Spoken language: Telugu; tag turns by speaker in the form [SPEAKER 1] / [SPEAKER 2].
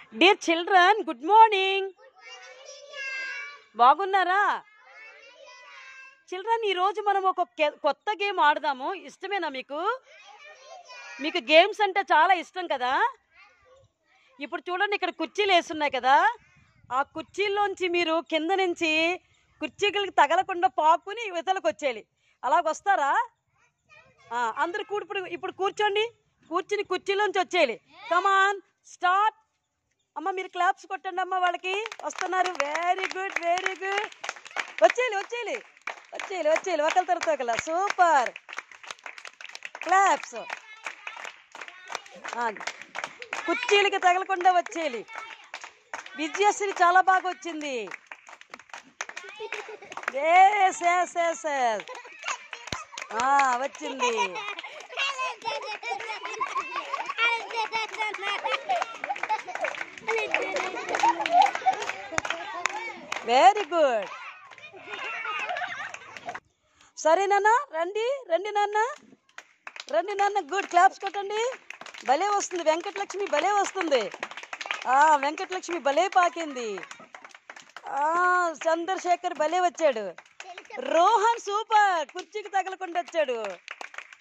[SPEAKER 1] డియర్ చిల్డ్రన్ గుడ్ మార్నింగ్ బాగున్నారా చిల్డ్రన్ ఈరోజు మనం ఒక కె- కొత్త గేమ్ ఆడదాము ఇష్టమేనా మీకు మీకు గేమ్స్ అంటే చాలా ఇష్టం కదా ఇప్పుడు చూడండి ఇక్కడ కుర్చీలు వేస్తున్నాయి కదా ఆ కుర్చీల్లోంచి మీరు కింద నుంచి కుర్చీకి తగలకుండా పాకుని ఇవతలకు వచ్చేయాలి అలాగ వస్తారా ఆ, అందరు కూడి ఇప్పుడు ఇప్పుడు కూర్చోండి కూర్చుని కుర్చీలోంచి వచ్చేయాలి కమాన్ స్టార్ట్ అమ్మ మీరు క్లాప్స్ కొట్టండి అమ్మ వాళ్ళకి వస్తున్నారు వెరీ గుడ్ వెరీ గుడ్ వచ్చేయాలి వచ్చేయాలి వచ్చేయాలి వచ్చేయాలి ఒకరి తర్వాత ఒకలా సూపర్ క్లాప్స్ కుర్చీలకి తగలకుండా వచ్చేయాలి విజయశ్రీ చాలా బాగా వచ్చింది ఎస్ ఎస్ ఎస్ ఎస్ వచ్చింది వెరీ గుడ్ సరే నాన్న రండి రండి నాన్న రండి నాన్న గుడ్ క్లాప్స్ కొట్టండి భలే వస్తుంది వెంకటలక్ష్మి భలే వస్తుంది ఆ వెంకటలక్ష్మి భలే పాకింది ఆ చంద్రశేఖర్ భలే వచ్చాడు రోహన్ సూపర్ కుర్చీకి తగలకుండా వచ్చాడు